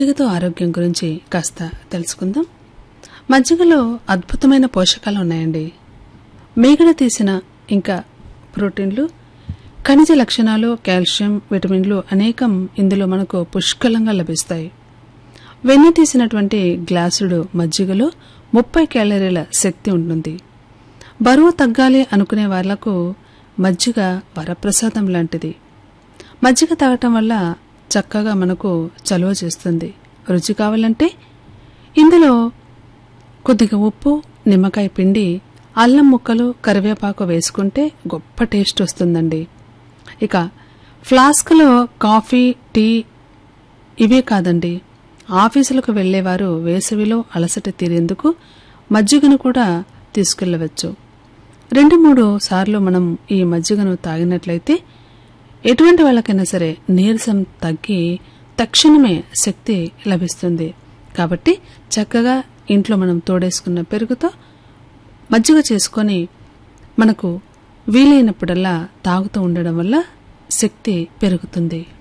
మజ్జిగతో ఆరోగ్యం గురించి కాస్త తెలుసుకుందాం మజ్జిగలో అద్భుతమైన పోషకాలు ఉన్నాయండి మేగడ తీసిన ఇంకా ప్రోటీన్లు ఖనిజ లక్షణాలు కాల్షియం విటమిన్లు అనేకం ఇందులో మనకు పుష్కలంగా లభిస్తాయి వెన్న తీసినటువంటి గ్లాసుడు మజ్జిగలో ముప్పై క్యాలరీల శక్తి ఉంటుంది బరువు తగ్గాలి అనుకునే వాళ్లకు మజ్జిగ వరప్రసాదం లాంటిది మజ్జిగ తాగటం వల్ల చక్కగా మనకు చలువ చేస్తుంది రుచి కావాలంటే ఇందులో కొద్దిగా ఉప్పు నిమ్మకాయ పిండి అల్లం ముక్కలు కరివేపాకు వేసుకుంటే గొప్ప టేస్ట్ వస్తుందండి ఇక ఫ్లాస్క్లో కాఫీ టీ ఇవే కాదండి ఆఫీసులకు వెళ్లేవారు వేసవిలో అలసట తీరేందుకు మజ్జిగను కూడా తీసుకెళ్లవచ్చు రెండు మూడు సార్లు మనం ఈ మజ్జిగను తాగినట్లయితే ఎటువంటి వాళ్ళకైనా సరే నీరసం తగ్గి తక్షణమే శక్తి లభిస్తుంది కాబట్టి చక్కగా ఇంట్లో మనం తోడేసుకున్న పెరుగుతో మజ్జిగ చేసుకొని మనకు వీలైనప్పుడల్లా తాగుతూ ఉండడం వల్ల శక్తి పెరుగుతుంది